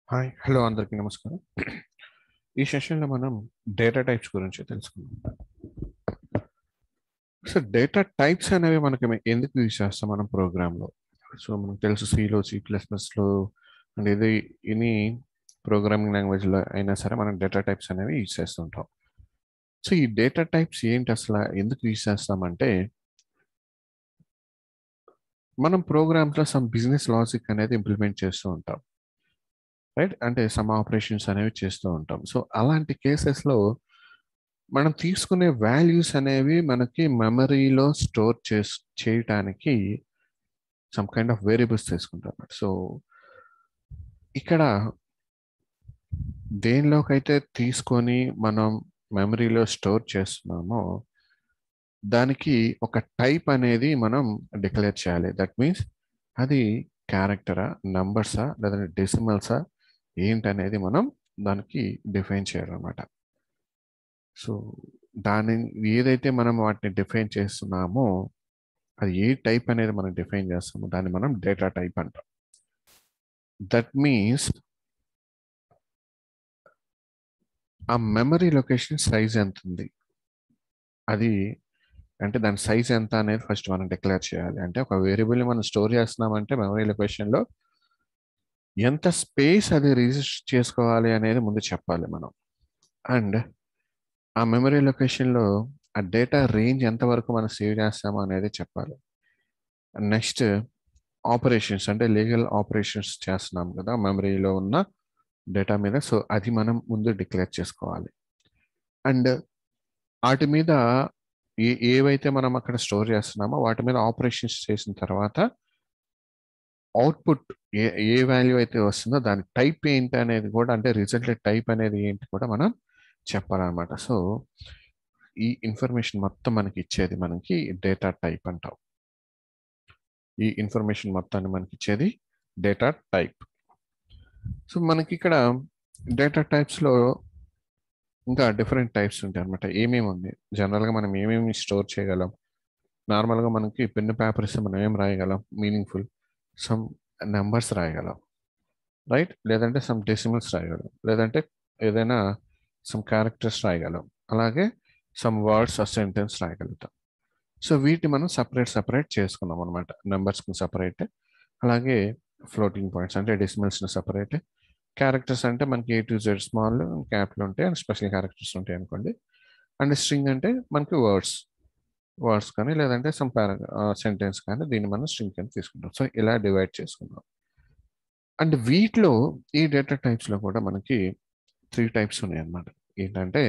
hi hello అందరికీ నమస్కారం ఈ సెషన్లో మనం డేటా టైప్స్ గురించి తెలుసుకుందాం సో డేటా టైప్స్ అనేవి మనకి మే- ఎందుకు యూజ్ చేస్తాం మనం ప్రోగ్రాంలో సో మనకు తెలుసు సిలో సి ప్లస్ ప్లస్లో అండ్ ఇది ఇన్ని ప్రోగ్రామింగ్ లాంగ్వేజ్లో అయినా సరే మనం డేటా టైప్స్ అనేవి యూజ్ చేస్తుంటాం సో ఈ డేటా టైప్స్ ఏంటి అసలు ఎందుకు యూజ్ చేస్తామంటే మనం ప్రోగ్రామ్స్లో సమ్ బిజినెస్ లాజిక్ అనేది ఇంప్లిమెంట్ చేస్తూ ఉంటాం రైట్ అంటే సమ్ ఆపరేషన్స్ అనేవి చేస్తూ ఉంటాం సో అలాంటి కేసెస్లో మనం తీసుకునే వాల్యూస్ అనేవి మనకి మెమరీలో స్టోర్ చేస్ చేయటానికి సమ్ కైండ్ ఆఫ్ వేరియబుల్స్ తీసుకుంటాం సో ఇక్కడ దేనిలోకైతే తీసుకొని మనం మెమరీలో స్టోర్ చేస్తున్నామో దానికి ఒక టైప్ అనేది మనం డిక్లేర్ చేయాలి దట్ మీన్స్ అది క్యారెక్టరా నంబర్సా లేదంటే డెసిమల్సా ఏంటనేది మనం దానికి డిఫైన్ చేయాలన్నమాట సో దాని ఏదైతే మనం వాటిని డిఫైన్ చేస్తున్నామో అది ఏ టైప్ అనేది మనం డిఫైన్ చేస్తామో దాన్ని మనం డేటా టైప్ అంటాం దట్ మీన్స్ ఆ మెమరీ లొకేషన్ సైజ్ ఎంత ఉంది అది అంటే దాని సైజ్ ఎంత అనేది ఫస్ట్ మనం డిక్లేర్ చేయాలి అంటే ఒక వేరియబుల్ని మనం స్టోర్ చేస్తున్నామంటే మెమరీ లొకేషన్లో ఎంత స్పేస్ అది రిజిస్టర్ చేసుకోవాలి అనేది ముందు చెప్పాలి మనం అండ్ ఆ మెమరీ లొకేషన్లో ఆ డేటా రేంజ్ ఎంతవరకు మనం సేవ్ చేస్తామో అనేది చెప్పాలి నెక్స్ట్ ఆపరేషన్స్ అంటే లీగల్ ఆపరేషన్స్ చేస్తున్నాం కదా మెమరీలో ఉన్న డేటా మీద సో అది మనం ముందు డిక్లేర్ చేసుకోవాలి అండ్ వాటి మీద ఏ ఏవైతే మనం అక్కడ స్టోర్ చేస్తున్నామో వాటి మీద ఆపరేషన్స్ చేసిన తర్వాత అవుట్పుట్ ఏ ఏ వాల్యూ అయితే వస్తుందో దాని టైప్ ఏంటి అనేది కూడా అంటే రిజల్ట్ టైప్ అనేది ఏంటి కూడా మనం చెప్పాలన్నమాట సో ఈ ఇన్ఫర్మేషన్ మొత్తం మనకి ఇచ్చేది మనకి డేటా టైప్ అంటాం ఈ ఇన్ఫర్మేషన్ మొత్తాన్ని మనకి ఇచ్చేది డేటా టైప్ సో మనకి ఇక్కడ డేటా టైప్స్లో ఇంకా డిఫరెంట్ టైప్స్ ఉంటాయి అనమాట ఏమేమి ఉంది జనరల్గా మనం ఏమేమి స్టోర్ చేయగలం నార్మల్గా మనకి పెన్ను పేపర్ ఇస్తే మనం ఏం రాయగలం మీనింగ్ఫుల్ సమ్ నెంబర్స్ రాయగలం రైట్ లేదంటే సమ్ డెసిమల్స్ రాయగలం లేదంటే ఏదైనా సమ్ క్యారెక్టర్స్ రాయగలం అలాగే సమ్ వర్డ్స్ ఆ సెంటెన్స్ రాయగలుగుతాం సో వీటిని మనం సపరేట్ సపరేట్ చేసుకున్నాం అనమాట నెంబర్స్కి సపరేట్ అలాగే ఫ్లోటింగ్ పాయింట్స్ అంటే డెసిమల్స్ని సపరేట్ క్యారెక్టర్స్ అంటే మనకి A to Z small capital ఉంటాయి అండ్ స్పెషల్ క్యారెక్టర్స్ ఉంటాయి అనుకోండి అండ్ స్ట్రింగ్ అంటే మనకి వర్డ్స్ వర్డ్స్ కానీ లేదంటే సమ్ సెంటెన్స్ కానీ దీన్ని మనం స్ట్రింగ్ కింద తీసుకుంటాం సో ఇలా డివైడ్ చేసుకుందాం అండ్ వీటిలో ఈ డేటా టైప్స్లో కూడా మనకి త్రీ టైప్స్ ఉన్నాయి అన్నమాట ఏంటంటే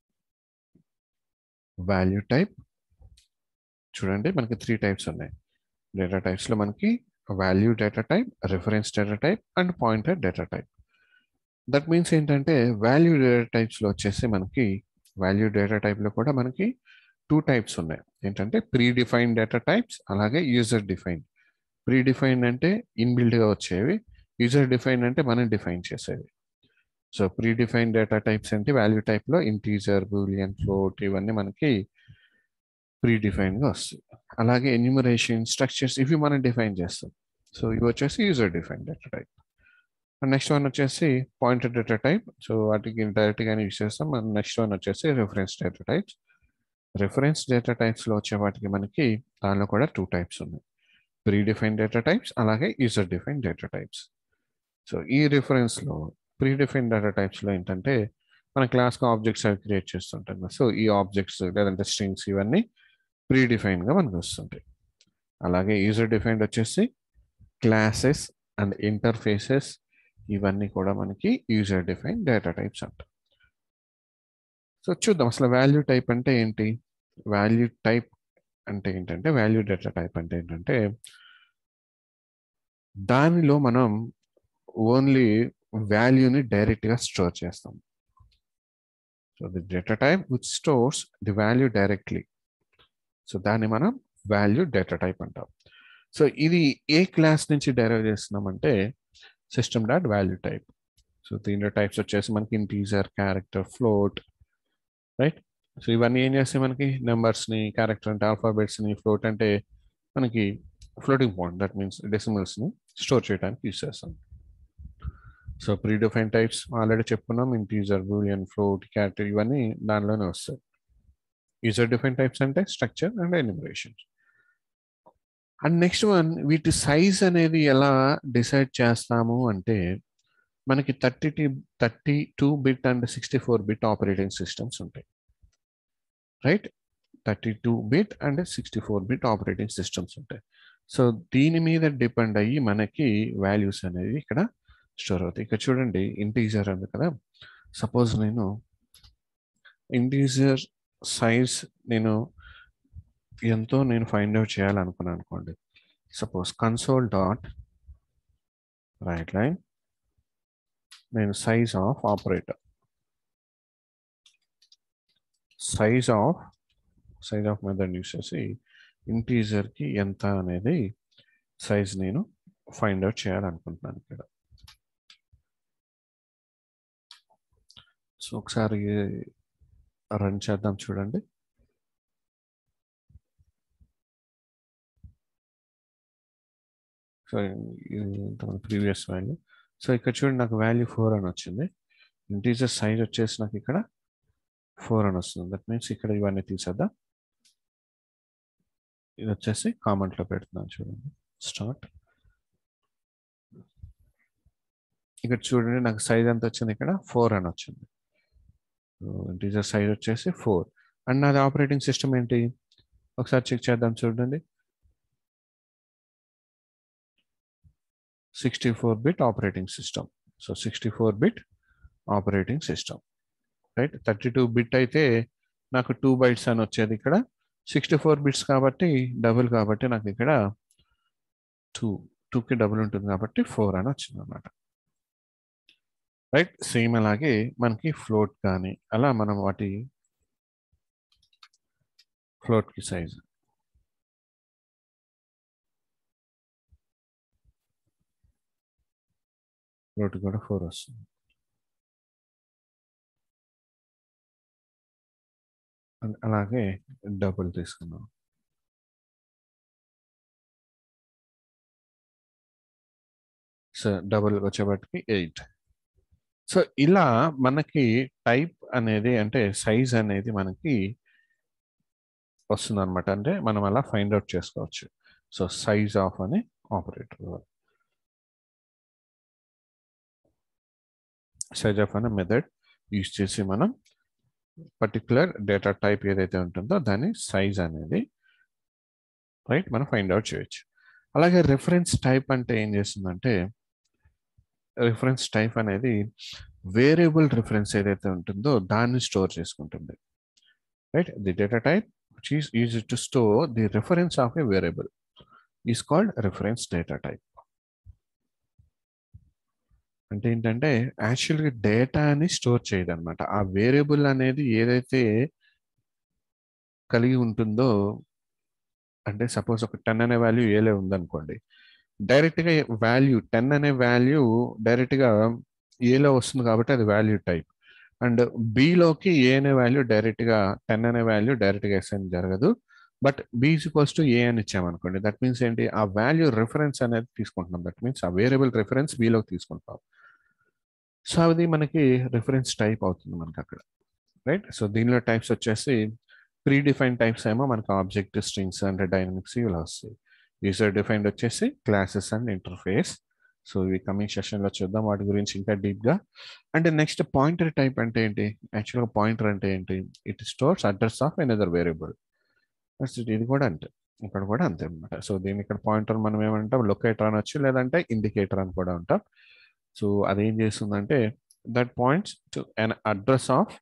వాల్యూ టైప్ చూడండి మనకి త్రీ టైప్స్ ఉన్నాయి డేటా టైప్స్లో మనకి value data type reference data type and pointer data type that means ఏంటంటే వాల్యూ డేటా టైప్స్లో వచ్చేసి మనకి వాల్యూ డేటా టైప్లో కూడా మనకి టూ టైప్స్ ఉన్నాయి ఏంటంటే ప్రీ డిఫైన్డ్ డేటా టైప్స్ అలాగే యూజర్ డిఫైన్డ్ ప్రీ డిఫైన్డ్ అంటే ఇన్బిల్డ్గా వచ్చేవి యూజర్ డిఫైన్డ్ అంటే మనం డిఫైన్ చేసేవి so predefined data types అంటే వాల్యూ టైప్లో ఇంటీజర్ బూలియన్ ఫ్లోట్ ఇవన్నీ మనకి ప్రీ డిఫైన్గా వస్తాయి అలాగే ఎన్యూమరేషన్ స్ట్రక్చర్స్ ఇవి మనం డిఫైన్ చేస్తాం సో ఇవి వచ్చేసి user define data type next one వచ్చేసి పాయింటెడ్ డేటా టైప్ సో వాటికి డైరెక్ట్గానే యూజ్ చేస్తాం నెక్స్ట్ వన్ వచ్చేసి reference data types reference data టైప్స్లో వచ్చే వాటికి మనకి దానిలో కూడా టూ టైప్స్ ఉన్నాయి ప్రీ డిఫైన్ డేటా టైప్స్ అలాగే user define data types so ఈ రిఫరెన్స్లో ప్రీ డిఫైన్ డేటా టైప్స్లో ఏంటంటే మన క్లాస్గా ఆబ్జెక్ట్స్ అవి క్రియేట్ చేస్తుంటాం కదా సో ఈ ఆబ్జెక్ట్స్ లేదంటే స్ట్రింగ్స్ ఇవన్నీ ప్రీ డిఫైన్గా మనకు వస్తుంటాయి అలాగే యూజర్ డిఫైన్డ్ వచ్చేసి క్లాసెస్ అండ్ ఇంటర్ఫేసెస్ ఇవన్నీ కూడా మనకి యూజర్ డిఫైన్ డేటా టైప్స్ అంట సో చూద్దాం అసలు వాల్యూ టైప్ అంటే ఏంటి వాల్యూ టైప్ అంటే ఏంటంటే వాల్యూ డేటా టైప్ అంటే ఏంటంటే దానిలో మనం ఓన్లీ వాల్యూని డైరెక్ట్గా స్టోర్ చేస్తాం so the data type which stores the value directly so దాన్ని మనం వాల్యూ డేటా టైప్ అంటాం సో ఇది ఏ క్లాస్ నుంచి డెరైవ్ చేస్తున్నామంటే system dot value type so దీంట్లో టైప్స్ వచ్చేసి మనకి integer character float right so ఇవన్నీ ఏం చేస్తాయి మనకి నెంబర్స్ని క్యారెక్టర్ అంటే ఆల్ఫాబెట్స్ని ఫ్లోట్ అంటే మనకి ఫ్లోటింగ్ పాయింట్ దట్ మీన్స్ డెసిమల్స్ని స్టోర్ చేయడానికి యూస్ చేస్తాం so pre define types already చెప్పుకున్నాం ఇంటీజర్ బూలియన్ ఫ్లోట్ క్యాట్ ఇవన్నీ దానిలోనే వస్తాయి యూజర్ డిఫైన్ టైప్స్ అంటే structure and enumeration and next one వీటి సైజ్ అనేది ఎలా డిసైడ్ చేస్తాము అంటే మనకి థర్టీ టీ thirty two bit and sixty four bit operating systems ఉంటాయి right thirty two bit and sixty four bit operating systems ఉంటాయి సో దీని మీద డిపెండ్ అయ్యి మనకి వాల్యూస్ అనేది ఇక్కడ స్టోర్ అవుతాయి ఇక్కడ చూడండి ఇంటీజర్ ఉంది కదా సపోజ్ నేను ఇంటీజర్ సైజ్ నేను ఎంతో నేను ఫైండ్ అవుట్ చేయాలనుకున్నాను అనుకోండి suppose console dot write line నేను size of operator size of size of method use చేసి ఇంటీజర్కి ఎంత అనేది సైజ్ నేను ఫైండ్ అవుట్ చేయాలనుకుంటున్నాను ఇక్కడ సో ఒకసారి రన్ చేద్దాం చూడండి సో ఇది ప్రీవియస్ వాల్యూ సో ఇక్కడ చూడండి నాకు వాల్యూ ఫోర్ అని వచ్చింది ఇంటీజర్ సైజ్ వచ్చేసి నాకు ఇక్కడ ఫోర్ అని వస్తుంది దట్ మీన్స్ ఇక్కడ ఇవన్నీ తీసేద్దాం ఇది వచ్చేసి కామెంట్లో పెడుతున్నాను చూడండి స్టార్ట్ ఇక్కడ చూడండి నాకు సైజ్ ఎంత వచ్చింది ఇక్కడ ఫోర్ అని వచ్చింది ఇంటీజర్ సైజ్ వచ్చేసి ఫోర్ అండ్ నాది ఆపరేటింగ్ సిస్టమ్ ఏంటి ఒకసారి చెక్ చేద్దాం చూడండి sixty four bit operating system so sixty four bit operating system right thirty two bit అయితే నాకు టూ బైట్స్ అని వచ్చేది ఇక్కడ సిక్స్టీ ఫోర్ బిట్స్ కాబట్టి డబుల్ కాబట్టి నాకు ఇక్కడ టూ టూకి డబుల్ ఉంటుంది కాబట్టి ఫోర్ అని వచ్చింది అనమాట రైట్ సేమ్ అలాగే మనకి ఫ్లోట్ కానీ అలా మనం వాటి ఫ్లోట్కి సైజ్ ఫ్లోట్ కూడా ఫోర్ వస్తుంది అలాగే డబుల్ తీసుకున్నాం సో డబుల్ వచ్చేపటికి ఎయిట్ సో ఇలా మనకి టైప్ అనేది అంటే సైజ్ అనేది మనకి వస్తుంది అనమాట అంటే మనం అలా ఫైండ్ అవుట్ చేసుకోవచ్చు సో సైజ్ ఆఫ్ అని ఆపరేటర్ సైజ్ ఆఫ్ అనే మెథడ్ యూజ్ చేసి మనం పర్టికులర్ డేటా టైప్ ఏదైతే ఉంటుందో దాని సైజ్ అనేది రైట్ మనం ఫైండ్ అవుట్ చేయొచ్చు అలాగే రిఫరెన్స్ టైప్ అంటే ఏం చేస్తుందంటే రిఫరెన్స్ టైప్ అనేది వేరియబుల్ రిఫరెన్స్ ఏదైతే ఉంటుందో దాన్ని స్టోర్ చేసుకుంటుంది right the data type which is used to store the reference of a variable is called reference data type అంటే ఏంటంటే యాక్చువల్గా డేటాని స్టోర్ చేయదు అనమాట ఆ వేరియబుల్ అనేది ఏదైతే కలిగి ఉంటుందో అంటే సపోజ్ ఒక టెన్ అనే వాల్యూ ఏలే ఉందనుకోండి డైరెక్ట్గా వాల్యూ టెన్ అనే వాల్యూ డైరెక్ట్గా ఏలో వస్తుంది కాబట్టి అది వాల్యూ టైప్ అండ్ బిలోకి ఏ అనే వాల్యూ డైరెక్ట్గా టెన్ అనే వాల్యూ డైరెక్ట్గా అసైన్ జరగదు but B equals to A అని ఇచ్చామనుకోండి దట్ మీన్స్ ఏంటి ఆ వాల్యూ రిఫరెన్స్ అనేది తీసుకుంటున్నాం దట్ మీన్స్ ఆ వేరియబుల్ రిఫరెన్స్ బిలోకి తీసుకుంటాం సో అది మనకి రిఫరెన్స్ టైప్ అవుతుంది మనకి అక్కడ రైట్ సో దీనిలో టైప్స్ వచ్చేసి ప్రీ డిఫైన్ టైప్స్ ఏమో మనకి ఆబ్జెక్ట్ స్ట్రింగ్స్ అండ్ డైనమిక్స్ ఇలా వస్తాయి యూజర్ డిఫైన్డ్ వచ్చేసి క్లాసెస్ అండ్ ఇంటర్ఫేస్ సో ఇవి కమింగ్ సెషన్లో చూద్దాం వాటి గురించి ఇంకా డీప్గా అండ్ నెక్స్ట్ పాయింటర్ టైప్ అంటే ఏంటి యాక్చువల్గా పాయింటర్ అంటే ఏంటి it stores address of another variable ఇది కూడా అంతే ఇక్కడ కూడా అంతే అనమాట సో దీని ఇక్కడ పాయింటర్ మనం ఏమంటాం లొకేటర్ అనొచ్చు లేదంటే ఇండికేటర్ అని కూడా ఉంటాం సో అదేం చేస్తుందంటే that points to an address of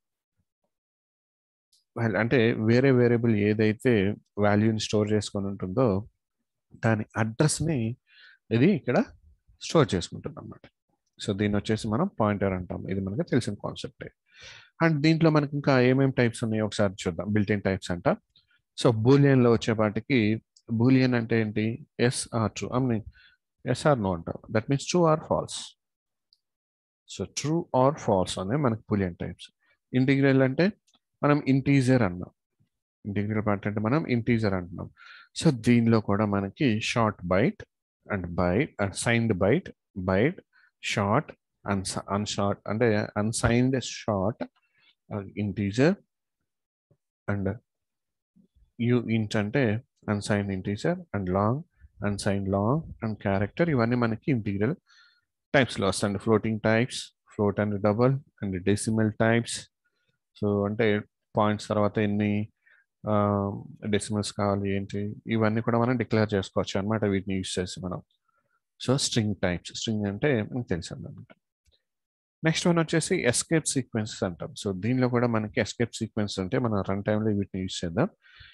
అంటే వేరే వేరియబుల్ ఏదైతే వాల్యూని స్టోర్ చేసుకొని ఉంటుందో దాని అడ్రస్ని ఇది ఇక్కడ స్టోర్ చేసుకుంటుంది అనమాట సో దీన్ని వచ్చేసి మనం పాయింటర్ అంటాం ఇది మనకి తెలిసిన కాన్సెప్టే అండ్ దీంట్లో మనకి ఇంకా ఏమేమి టైప్స్ ఉన్నాయో ఒకసారి చూద్దాం బిల్టిన్ టైప్స్ అంట సో బూలియన్లో వచ్చేపాటికి బూలియన్ అంటే ఏంటి yes or true I mean yes or no అంటాం that means true or false so true or false అనే మనకి బూలియన్ టైప్స్ ఇంటిగ్రల్ అంటే మనం ఇంటీజర్ అన్నాం ఇంటిగ్రల్ పార్ట్ అంటే మనం ఇంటీజర్ అంటున్నాం సో దీనిలో కూడా మనకి short byte and byte and signed byte byte short అన్స్ అన్షార్ట్ అంటే unsigned short integer and u int అంటే unsigned integer and long unsigned long and character ఇవన్నీ మనకి ఇంటీరియల్ టైప్స్లో వస్తాయండి floating types float and double and decimal types so అంటే points తర్వాత ఎన్ని డెసిమల్స్ కావాలి ఏంటి ఇవన్నీ కూడా మనం డిక్లేర్ చేసుకోవచ్చు అనమాట వీటిని యూజ్ చేసి మనం సో స్ట్రింగ్ టైప్స్ స్ట్రింగ్ అంటే మనకు తెలుసు అనమాట నెక్స్ట్ వన్ వచ్చేసి ఎస్కేప్ సీక్వెన్సెస్ అంటాం సో దీనిలో కూడా మనకి ఎస్కేప్ సీక్వెన్స్ ఉంటే మనం రన్ టైంలో వీటిని యూజ్ చేద్దాం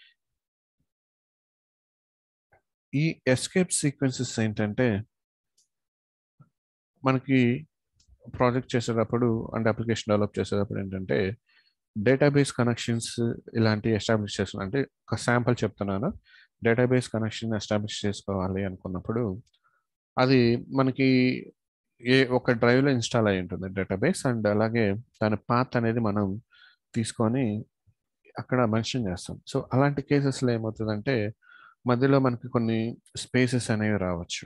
ఈ ఎస్కేప్ సీక్వెన్సెస్ ఏంటంటే మనకి ప్రాజెక్ట్ చేసేటప్పుడు అండ్ అప్లికేషన్ డెవలప్ చేసేటప్పుడు ఏంటంటే డేటాబేస్ కనెక్షన్స్ ఇలాంటివి ఎస్టాబ్లిష్ చేస్తున్నాం అంటే ఒక శాంపుల్ చెప్తున్నాను డేటాబేస్ కనెక్షన్ ఎస్టాబ్లిష్ చేసుకోవాలి అనుకున్నప్పుడు అది మనకి ఏ ఒక డ్రైవ్లో ఇన్స్టాల్ అయి ఉంటుంది డేటాబేస్ అండ్ అలాగే దాని పాత్ అనేది మనం తీసుకొని అక్కడ మెన్షన్ చేస్తాం సో అలాంటి కేసెస్లో ఏమవుతుందంటే మధ్యలో మనకి కొన్ని స్పేసెస్ అనేవి రావచ్చు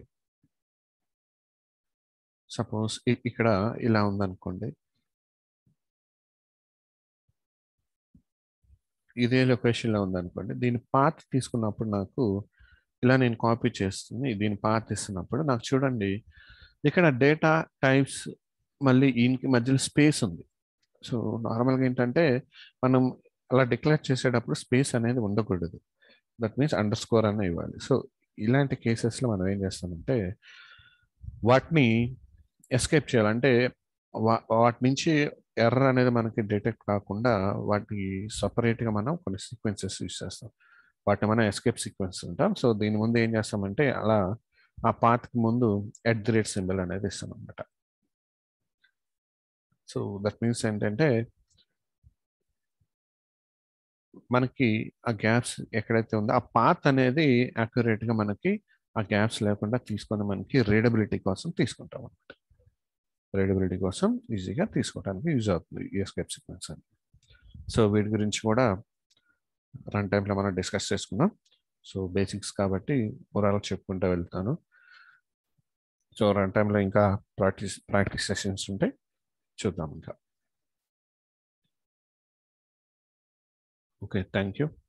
సపోజ్ ఇక్కడ ఇలా ఉందనుకోండి ఇదే లొకేషన్లో ఉందనుకోండి దీని పాత్ తీసుకున్నప్పుడు నాకు ఇలా నేను కాపీ చేస్తుంది దీని పాత్ ఇస్తున్నప్పుడు నాకు చూడండి ఇక్కడ డేటా టైప్స్ మళ్ళీ ఈయనకి మధ్యలో స్పేస్ ఉంది సో నార్మల్గా ఏంటంటే మనం అలా డిక్లేర్ చేసేటప్పుడు స్పేస్ అనేది ఉండకూడదు దట్ మీన్స్ అండర్ స్కోర్ అన్న ఇవ్వాలి సో ఇలాంటి కేసెస్లో మనం ఏం చేస్తామంటే వాటిని ఎస్కేప్ చేయాలంటే వాటి నుంచి ఎర్ర అనేది మనకి డిటెక్ట్ కాకుండా వాటికి సపరేట్గా మనం కొన్ని సీక్వెన్సెస్ యూస్ చేస్తాం వాటిని మనం ఎస్కేప్ సీక్వెన్స్ ఉంటాం సో దీని ముందు ఏం చేస్తామంటే అలా ఆ పాత్కి ముందు ఎట్ ది రేట్ సింబల్ అనేది ఇస్తాం అనమాట సో దట్ మీన్స్ ఏంటంటే మనకి ఆ గ్యాప్స్ ఎక్కడైతే ఉందో ఆ పాత్ అనేది యాక్యురేట్గా మనకి ఆ గ్యాప్స్ లేకుండా తీసుకొని మనకి రీడబిలిటీ కోసం తీసుకుంటాం అనమాట రీడబిలిటీ కోసం ఈజీగా తీసుకోవడానికి యూజ్ అవుతుంది ఈ ఎస్కేప్ సీక్వెన్స్ అని సో వీటి గురించి కూడా రన్ టైంలో మనం డిస్కస్ చేసుకున్నాం సో బేసిక్స్ కాబట్టి ఓవరాల్ చెప్పుకుంటూ వెళ్తాను సో రన్ టైంలో ఇంకా ప్రాక్టీస్ ప్రాక్టీస్ సెషన్స్ ఉంటాయి చూద్దాం ఇంకా ఓకే థ్యాంక్ యూ